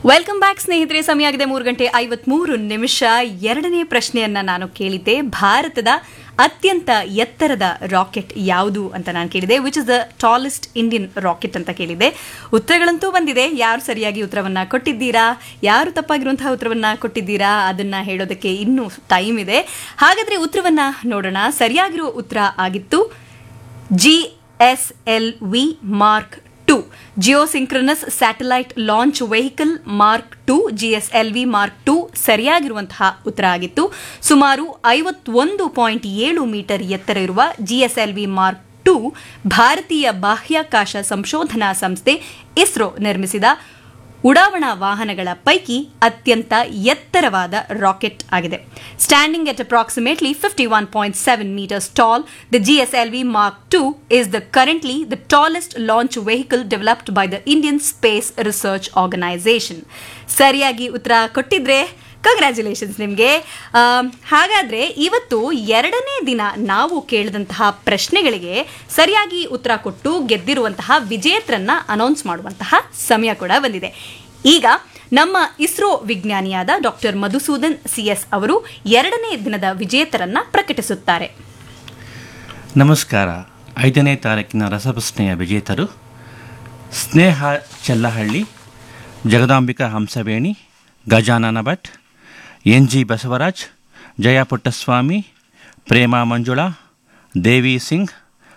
welcome back ಸ್ನೇಹಿತರೆ ಸಮಯ ಆಗಿದೆ ಮೂರು ಗಂಟೆ ಐವತ್ಮೂರು ನಿಮಿಷ ಎರಡನೇ ಪ್ರಶ್ನೆಯನ್ನ ನಾನು ಕೇಳಿದ್ದೆ ಭಾರತದ ಅತ್ಯಂತ ಎತ್ತರದ ರಾಕೆಟ್ ಯಾವುದು ಅಂತ ನಾನು ಕೇಳಿದೆ which is the tallest Indian rocket ಅಂತ ಕೇಳಿದೆ ಉತ್ತರಗಳಂತೂ ಬಂದಿದೆ ಯಾರು ಸರಿಯಾಗಿ ಉತ್ತರವನ್ನ ಕೊಟ್ಟಿದ್ದೀರಾ ಯಾರು ತಪ್ಪಾಗಿರುವಂತಹ ಉತ್ತರವನ್ನ ಕೊಟ್ಟಿದ್ದೀರಾ ಅದನ್ನ ಹೇಳೋದಕ್ಕೆ ಇನ್ನೂ ಟೈಮ್ ಇದೆ ಹಾಗಾದ್ರೆ ಉತ್ತರವನ್ನ ನೋಡೋಣ ಸರಿಯಾಗಿರುವ ಉತ್ತರ ಆಗಿತ್ತು G S L V mark two geosynchronous satellite launch vehicle mark two GSLV mark two ಸರಿಯಾಗಿರುವಂತಹ ಉತ್ತರ ಆಗಿತ್ತು ಸುಮಾರು ಐವತ್ತೊಂದು ಪಾಯಿಂಟ್ ಏಳು ಮೀಟರ್ ಎತ್ತರ ಇರುವ ಜಿಎಸ್ಎಲ್ವಿ ಮಾರ್ಕ್ ಟು ಭಾರತೀಯ ಬಾಹ್ಯಾಕಾಶ ಸಂಶೋಧನಾ ಸಂಸ್ಥೆ ಇಸ್ರೋ ನಿರ್ಮಿಸಿದ ಉಡಾವಣಾ ವಾಹನಗಳ ಪೈಕಿ ಅತ್ಯಂತ ಎತ್ತರವಾದ ರಾಕೆಟ್ ಆಗಿದೆ standing at approximately fifty one point seven metres tall the GSLV mark two is the currently the tallest launch vehicle developed by the Indian Space Research Organisation ಸರಿಯಾಗಿ ಉತ್ತರ ಕೊಟ್ಟಿದ್ರೆ ಕಂಗ್ರ್ಯಾಚುಲೇಷನ್ಸ್ ನಿಮಗೆ ಹಾಗಾದ್ರೆ ಇವತ್ತು ಎರಡನೇ ದಿನ ನಾವು ಕೇಳಿದಂತಹ ಪ್ರಶ್ನೆಗಳಿಗೆ ಸರಿಯಾಗಿ ಉತ್ತರ ಕೊಟ್ಟು ಗೆದ್ದಿರುವಂತಹ ವಿಜೇತರನ್ನ ಅನೌನ್ಸ್ ಮಾಡುವಂತಹ ಸಮಯ ಕೂಡ ಬಂದಿದೆ ಈಗ ನಮ್ಮ ಇಸ್ರೋ ವಿಜ್ಞಾನಿಯಾದ ಡಾಕ್ಟರ್ ಮಧುಸೂದನ್ ಸಿಎಸ್ ಅವರು ಎರಡನೇ ದಿನದ ವಿಜೇತರನ್ನ ಪ್ರಕಟಿಸುತ್ತಾರೆ ನಮಸ್ಕಾರ ಐದನೇ ತಾರೀಕಿನ ರಸಪ್ರಶ್ನೆಯ ವಿಜೇತರು ಸ್ನೇಹ ಚೆಲ್ಲಹಳ್ಳಿ ಜಗದಾಂಬಿಕಾ ಹಂಸವೇಣಿ ಗಜಾನನ ಭಟ್ ಎನ್ ಜಿ ಬಸವರಾಜ್ ಜಯ ಪುಟ್ಟಸ್ವಾಮಿ ಪ್ರೇಮಾ ಮಂಜುಳಾ ದೇವಿ ಸಿಂಗ್